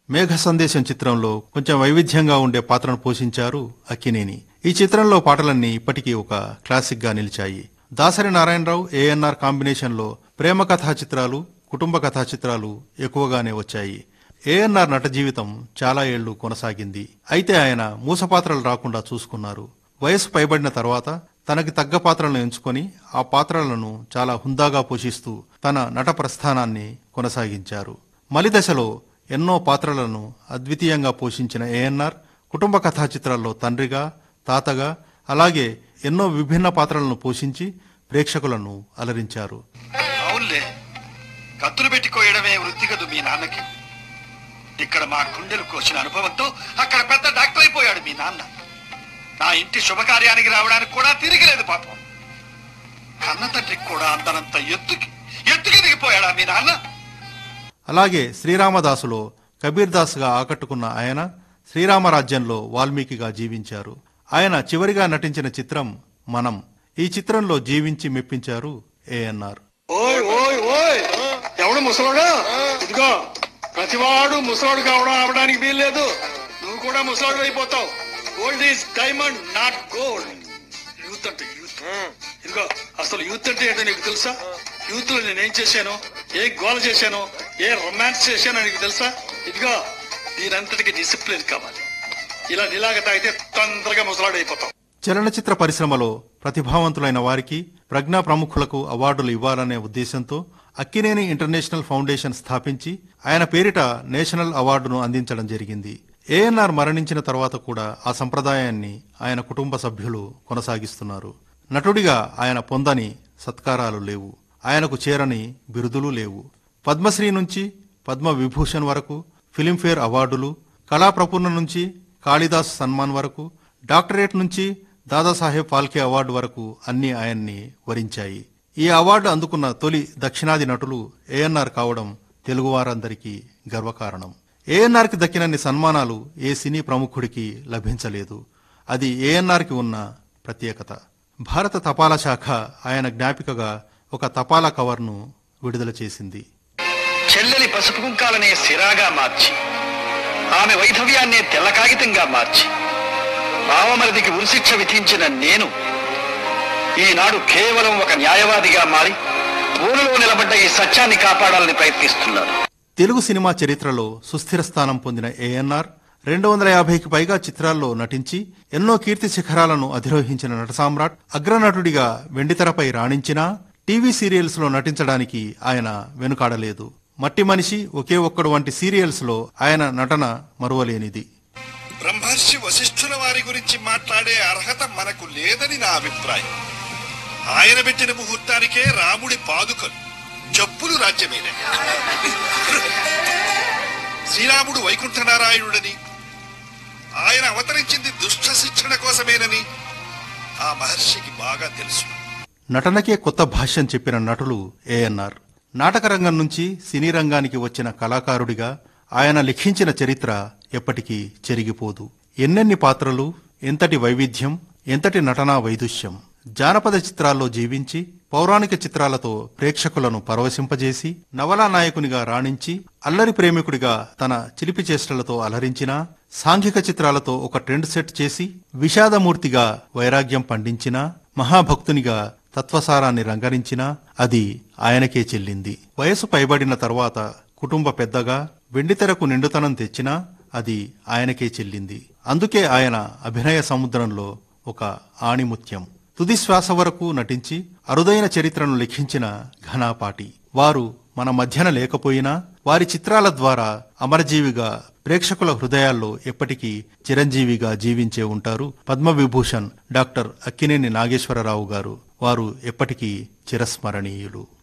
మేఘ సందేశం చిత్రంలో కొంచెం వైవిధ్యంగా ఉండే పాత్రను పోషించారు అక్కినేని ఈ చిత్రంలో పాటలన్నీ ఇప్పటికీ ఒక క్లాసిక్ గా నిలిచాయి దాసరి నారాయణరావు ఏఎన్ఆర్ కాంబినేషన్ లో ప్రేమ కథా చిత్రాలు కుటుంబ కథా చిత్రాలు ఎక్కువగానే వచ్చాయి ఏఎన్ఆర్ నట జీవితం చాలా ఏళ్లు కొనసాగింది అయితే ఆయన మూసపాత్రలు రాకుండా చూసుకున్నారు వయసు పైబడిన తర్వాత తనకి తగ్గ పాత్రలను ఎంచుకొని ఆ పాత్రలను చాలా హుందాగా పోషిస్తూ తన నట ప్రస్థానాన్ని కొనసాగించారు మలిదశలో ఎన్నో పాత్రలను అద్వితీయంగా పోషించిన ఏఎన్ఆర్ కుటుంబ కథా చిత్రాల్లో తండ్రిగా తాతగా అలాగే ఎన్నో విభిన్న పాత్రలను పోషించి ప్రేక్షకులను అలరించారు అవునులే కత్తులు పెట్టి కోయడమే వృత్తి కదు మీ నాన్నకి ఇక్కడ మా గుండెలు కోసిన అనుభవంతో అక్కడ పెద్ద డాక్టర్ అయిపోయాడు మీ నాన్న నా ఇంటి శుభకార్యానికి రావడానికి కూడా తిరిగిలేదు పాపం కన్న తండ్రికి కూడా అందనంత ఎత్తుకి ఎత్తుకి దిగిపోయాడా మీ నాన్న అలాగే శ్రీరామదాసులో కబీర్ దాస్గా ఆకట్టుకున్న ఆయన శ్రీరామరాజ్యంలో వాల్మీకిగా జీవించారు ఆయన చివరిగా నటించిన చిత్రం మనం ఈ చిత్రంలో జీవించి మెప్పించారు ఏఎన్ఆర్ ఓయ్ ఓయ్ ఓయ్ ఎవడు ముసలోడా ఇదిగో ప్రతివాడు ముసలోడు కావడం అవడానికి వీల్లేదు నువ్వు కూడా ముసలోడు అయిపోతావు gold is diamond not gold youth అంటే యూత్ ఇదిగో అసలు యూత్ అంటే ఏంటో నీకు తెలుసా యూత్ లో నేనేం చేశాను ఏ గోల చేశాను ఏ రొమాన్స్ చేశానో నీకు తెలుసా ఇదిగో దీనంతటికి డిసిప్లిన్ కావాలి ఇలా నిలాగ తాగితే తొందరగా ముసలాడు అయిపోతావు చలనచిత్ర పరిశ్రమలో ప్రతిభావంతులైన వారికి ప్రజ్ఞా ప్రముఖులకు అవార్డులు ఇవ్వాలనే ఉద్దేశంతో అక్కినేని ఇంటర్నేషనల్ ఫౌండేషన్ స్థాపించి ఆయన పేరిట నేషనల్ అవార్డును అందించడం జరిగింది ఏఎన్ఆర్ మరణించిన తర్వాత కూడా ఆ సంప్రదాయాన్ని ఆయన కుటుంబ సభ్యులు కొనసాగిస్తున్నారు నటుడిగా ఆయన పొందని సత్కారాలు లేవు ఆయనకు చేరని బిరుదులు లేవు పద్మశ్రీ నుంచి పద్మ విభూషణ్ వరకు ఫిలింఫేర్ అవార్డులు కళాప్రపూర్ణ నుంచి కాళిదాస్ సన్మాన్ వరకు డాక్టరేట్ నుంచి దాదాసాహెబ్ ఫాల్కే అవార్డు వరకు అన్ని ఆయన్ని వరించాయి ఈ అవార్డు అందుకున్న తొలి దక్షిణాది నటులు ఏఎన్ఆర్ కావడం తెలుగువారందరికీ గర్వకారణం ఏఎన్ఆర్ కి దక్కినన్ని సన్మానాలు ఏ సినీ ప్రముఖుడికి లభించలేదు అది ఏఎన్ఆర్ కి ఉన్న ప్రత్యేకత భారత తపాలా శాఖ ఆయన జ్ఞాపికగా ఒక తపాలా కవర్ను విడుదల చేసింది చెల్లెలి పసుపు కుంకాలనే సిరాగా మార్చి ఆమె వైధవ్యాన్నే తెల్ల కాగితంగా మార్చి బావమరిదికి ఉరిశిక్ష విధించిన నేను ఈనాడు కేవలం ఒక న్యాయవాదిగా మారి ఊరిలో నిలబడ్డ ఈ సత్యాన్ని కాపాడాలని ప్రయత్నిస్తున్నాను తెలుగు సినిమా చరిత్రలో సుస్థిర స్థానం పొందిన ఏఎన్ఆర్ రెండు వందల యాభైకి పైగా చిత్రాల్లో నటించి ఎన్నో కీర్తి శిఖరాలను అధిరోహించిన నట సామ్రాట్ అగ్రనటుడిగా వెండితెరపై రాణించినా టీవీ సీరియల్స్ లో నటించడానికి ఆయన వెనుకాడలేదు మట్టి మనిషి ఒకే ఒక్కడు వంటి సీరియల్స్ లో ఆయన నటన మరువలేనిది బ్రహ్మర్షి వశిష్ఠుల వారి గురించి మాట్లాడే అర్హత మనకు లేదని నా అభిప్రాయం ఆయన పెట్టిన ముహూర్తానికే రాముడి పాదుకలు చెప్పులు రాజ్యమేనే శ్రీరాముడు వైకుంఠనారాయణుడని ఆయన అవతరించింది దుష్ట శిక్షణ కోసమేనని ఆ మహర్షికి బాగా తెలుసు నటనకే కొత్త భాష్యం చెప్పిన నటులు ఏఎన్ఆర్ నాటకరంగం నుంచి సినీ రంగానికి వచ్చిన కళాకారుడిగా ఆయన లిఖించిన చరిత్ర ఎప్పటికీ చెరిగిపోదు ఎన్నెన్ని పాత్రలు ఎంతటి వైవిధ్యం ఎంతటి నటనా వైదుష్యం జానపద చిత్రాల్లో జీవించి పౌరాణిక చిత్రాలతో ప్రేక్షకులను పరవశింపజేసి నవలా నాయకునిగా రాణించి అల్లరి ప్రేమికుడిగా తన చిలిపి చేష్టలతో అలరించినా సాంఘిక చిత్రాలతో ఒక ట్రెండ్ సెట్ చేసి విషాదమూర్తిగా వైరాగ్యం పండించినా మహాభక్తునిగా తత్వసారాన్ని రంగరించినా అది ఆయనకే చెల్లింది వయసు పైబడిన తర్వాత కుటుంబ పెద్దగా వెండితెరకు నిండుతనం తెచ్చినా అది ఆయనకే చెల్లింది అందుకే ఆయన అభినయ సముద్రంలో ఒక ఆణిముత్యం తుది శ్వాస వరకు నటించి అరుదైన చరిత్రను లిఖించిన ఘనాపాటి వారు మన మధ్యన లేకపోయినా వారి చిత్రాల ద్వారా అమరజీవిగా ప్రేక్షకుల హృదయాల్లో ఎప్పటికీ చిరంజీవిగా జీవించే ఉంటారు పద్మవిభూషణ్ డాక్టర్ అక్కినేని నాగేశ్వరరావు గారు వారు ఎప్పటికీ చిరస్మరణీయులు